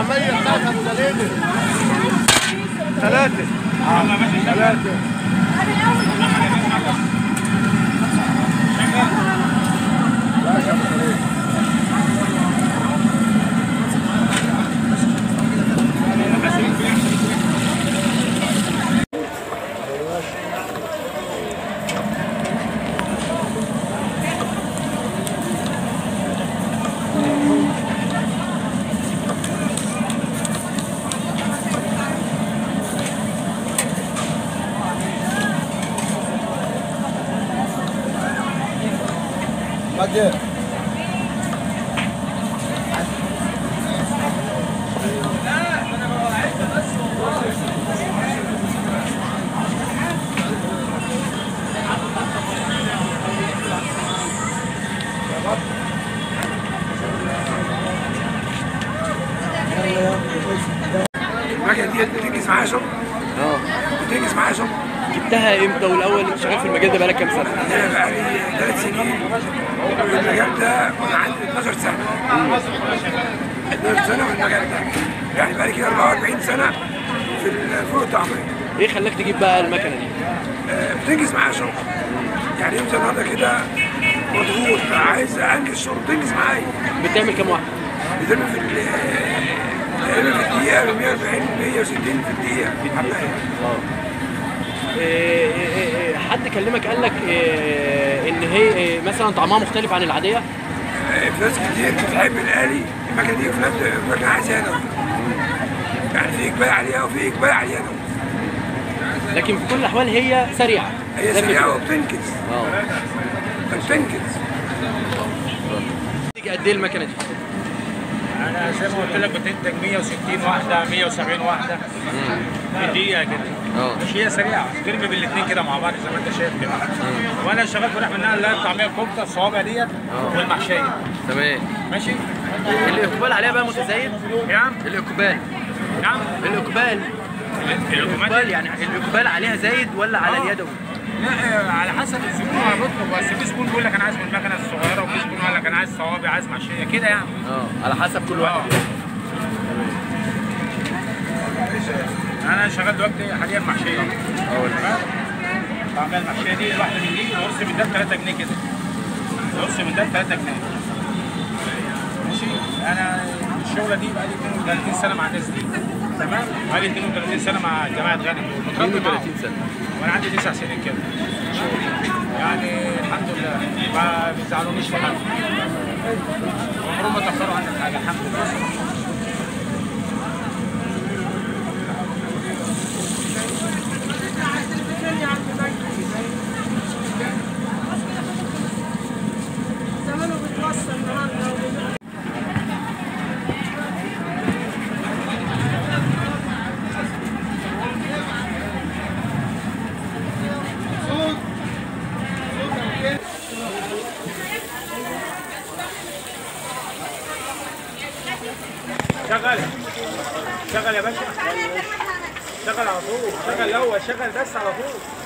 العمليه بتاعت ابو دليل ثلاثه ثلاثه مجد المكنه دي بتنجز معايا شغل اه بتنجز معايا شغل جبتها امتى والاول انت شغال في المجال ده بقالك كام سنه؟ انا بقى لي ثلاث سنين في المجال ده وانا عندي 12 سنه 12 سنه في المجال ده يعني بقى لي كده 44 سنه في الفول الطعميه ايه خلاك تجيب بقى المكنه دي؟ آه، بتنجز معايا شغل يعني يوم زي النهارده كده مضغوط عايز انجز شغل بتنجز معايا بتعمل كام واحده؟ بتعمل في ال- تقريبا في الدقيقه ب 140 160 في الدقيقه حبايه إيه إيه إيه إيه، حد كلمك قال لك إيه ان هي إيه مثلا طعمها مختلف عن العاديه؟ في ناس كتير بتحب الآلي المكنة دي وفي ناس المكنة عايزة يدوي يعني في إقبال عليها وفي إقبال على يدوي لكن في كل الاحوال هي سريعه هي ده سريعة فكرة. وبتنجز اه بتنجز تيجي قد ايه المكنه دي؟ انا زي ما قلت لك بتنتج 160 واحده 170 واحده في دقيقه كده اه. مش هي سريعه ترمي بالاثنين كده مع بعض زي ما انت شايف كده وانا شغال في لحم النقل اللي هي الطعميه الكفته الصوابع ديت والمحشيه تمام ماشي الاقبال عليها بقى متزايد؟ نعم الاقبال نعم الاقبال الاقبال يعني الاقبال عليها زايد ولا على آه. اليدوي؟ لا على حسب الزبون ما بيطلب بس في زبون بيقول لك انا عايز من المكنه الصغيره وفي زبون يقول لك انا عايز صوابع عايز محشيه كده يعني اه على حسب كل واحد اه انا شغال دلوقتي حاليا محشيه طعميه المحشيه دي الواحده من دي قرص من ده ب 3 جنيه كده قرص من ده ب 3 جنيه ماشي انا الشغله دي بقى لي 32 سنه مع الناس دي تمام بقى لي 32 سنه مع جماعه غانم دول متربي معاهم 32 سنه وانا عندي تسع سنين كده يعني الحمد لله ما بيزعلونيش في حاجه عمرهم ما تاخروا عني في حاجه الحمد لله زمانه بيتوصل النهارده شغل شغل يا باشا شغل على طول شغل الاول شغل بس على طول